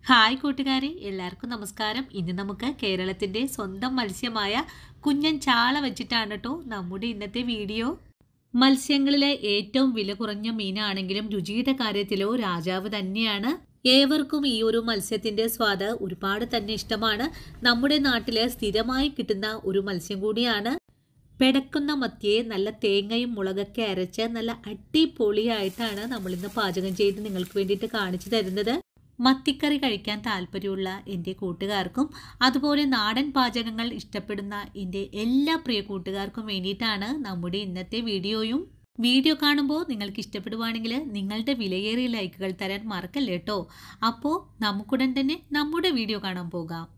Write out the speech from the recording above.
hi കൂട്ടുകാരെ എല്ലാവർക്കും നമസ്കാരം ഇന്ന് നമുക്ക് കേരളത്തിൻ്റെ സ്വന്തം മത്സ്യമായ കുഞ്ഞൻ ചാള വെച്ചിട്ടാണ് കേട്ടോ നമ്മുടെ ഇന്നത്തെ വീഡിയോ മത്സ്യങ്ങളിലെ ഏറ്റവും വില കുറഞ്ഞ മീനാണെങ്കിലും രുചിയുടെ കാര്യത്തിലോ രാജാവ് തന്നെയാണ് ഏവർക്കും ഈ ഒരു മത്സ്യത്തിന്റെ സ്വാദ് ഒരുപാട് തന്നെ ഇഷ്ടമാണ് നമ്മുടെ നാട്ടില് സ്ഥിരമായി കിട്ടുന്ന ഒരു മത്സ്യം കൂടിയാണ് പെടക്കുന്ന മത്തിയെ നല്ല തേങ്ങയും മുളകൊക്കെ അരച്ച് നല്ല അടിപൊളിയായിട്ടാണ് നമ്മളിന്ന് പാചകം ചെയ്ത് നിങ്ങൾക്ക് വേണ്ടിയിട്ട് കാണിച്ചു തരുന്നത് മത്തിക്കറി കഴിക്കാൻ താല്പര്യമുള്ള എൻ്റെ കൂട്ടുകാർക്കും അതുപോലെ നാടൻ പാചകങ്ങൾ ഇഷ്ടപ്പെടുന്ന എൻ്റെ എല്ലാ പ്രിയ കൂട്ടുകാർക്കും വേണ്ടിയിട്ടാണ് നമ്മുടെ ഇന്നത്തെ വീഡിയോയും വീഡിയോ കാണുമ്പോൾ നിങ്ങൾക്ക് ഇഷ്ടപ്പെടുവാണെങ്കിൽ നിങ്ങളുടെ വിലയേറിയ ലൈക്കുകൾ തരാൻ മറക്കല്ലേ കേട്ടോ അപ്പോൾ നമുക്കുടൻ തന്നെ നമ്മുടെ വീഡിയോ കാണാൻ പോകാം